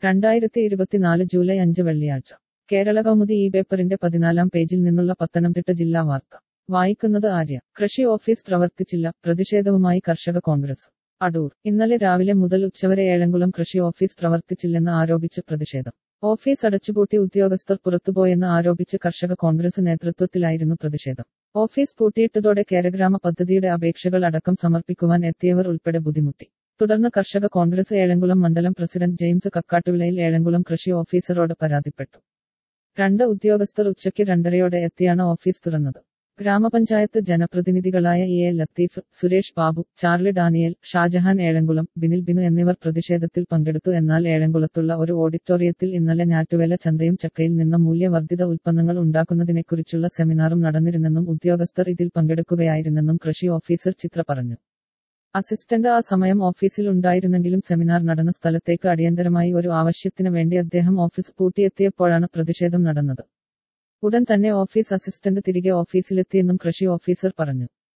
രണ്ടായിരത്തി ഇരുപത്തിനാല് ജൂലൈ അഞ്ച് വെള്ളിയാഴ്ച കേരള കൗമുദി ഈ പേപ്പറിന്റെ പതിനാലാം പേജിൽ നിന്നുള്ള പത്തനംതിട്ട ജില്ലാ വാർത്ത വായിക്കുന്നത് ആര്യ കൃഷി ഓഫീസ് പ്രവർത്തിച്ചില്ല പ്രതിഷേധവുമായി കർഷക കോൺഗ്രസ് അടൂർ ഇന്നലെ രാവിലെ മുതൽ ഉച്ചവരെ ഏഴംകുളം കൃഷി ഓഫീസ് പ്രവർത്തിച്ചില്ലെന്ന് ആരോപിച്ച് പ്രതിഷേധം ഓഫീസ് അടച്ചുപൂട്ടി ഉദ്യോഗസ്ഥർ പുറത്തുപോയെന്ന് ആരോപിച്ച് കർഷക കോൺഗ്രസ് നേതൃത്വത്തിലായിരുന്നു പ്രതിഷേധം ഓഫീസ് പൂട്ടിയിട്ടതോടെ കേരഗ്രാമ പദ്ധതിയുടെ അപേക്ഷകൾ അടക്കം സമർപ്പിക്കുവാൻ എത്തിയവർ ഉൾപ്പെടെ ബുദ്ധിമുട്ടി തുടർന്ന് കർഷക കോൺഗ്രസ് ഏഴംകുളം മണ്ഡലം പ്രസിഡന്റ് ജെയിംസ് കക്കാട്ടുവിളയിൽ ഏഴംകുളം കൃഷി ഓഫീസറോട് പരാതിപ്പെട്ടു രണ്ട് ഉദ്യോഗസ്ഥർ ഉച്ചയ്ക്ക് രണ്ടരയോടെ എത്തിയാണ് ഓഫീസ് തുറന്നത് ഗ്രാമപഞ്ചായത്ത് ജനപ്രതിനിധികളായ E A Latheef Suresh Babu Charlie Daniel Shajahan Ezhamkulam Binil Binu എന്നിവർ പ്രതിഷേധത്തിൽ പങ്കെടുത്തു എന്നാൽ ഏഴംകുളത്തുള്ള ഒരു ഓഡിറ്റോറിയത്തിൽ ഇന്നലെ ഞാറ്റുവേല ചന്തയും ചക്കയിൽ നിന്ന് മൂല്യവർദ്ധിത ഉൽപ്പന്നങ്ങൾ ഉണ്ടാക്കുന്നതിനെക്കുറിച്ചുള്ള സെമിനാറും നടന്നിരുന്നെന്നും ഉദ്യോഗസ്ഥർ ഇതിൽ പങ്കെടുക്കുകയായിരുന്നെന്നും കൃഷി ഓഫീസർ ചിത്ര പറഞ്ഞു അസിസ്റ്റന്റ് ആ സമയം ഓഫീസിൽ ഉണ്ടായിരുന്നെങ്കിലും സെമിനാർ നടന്ന സ്ഥലത്തേക്ക് അടിയന്തരമായി ഒരു ആവശ്യത്തിന് വേണ്ടി അദ്ദേഹം ഓഫീസ് പൂട്ടിയെത്തിയപ്പോഴാണ് പ്രതിഷേധം നടന്നത് ഉടൻ തന്നെ ഓഫീസ് അസിസ്റ്റന്റ് തിരികെ ഓഫീസിലെത്തിയെന്നും കൃഷി ഓഫീസർ പറഞ്ഞു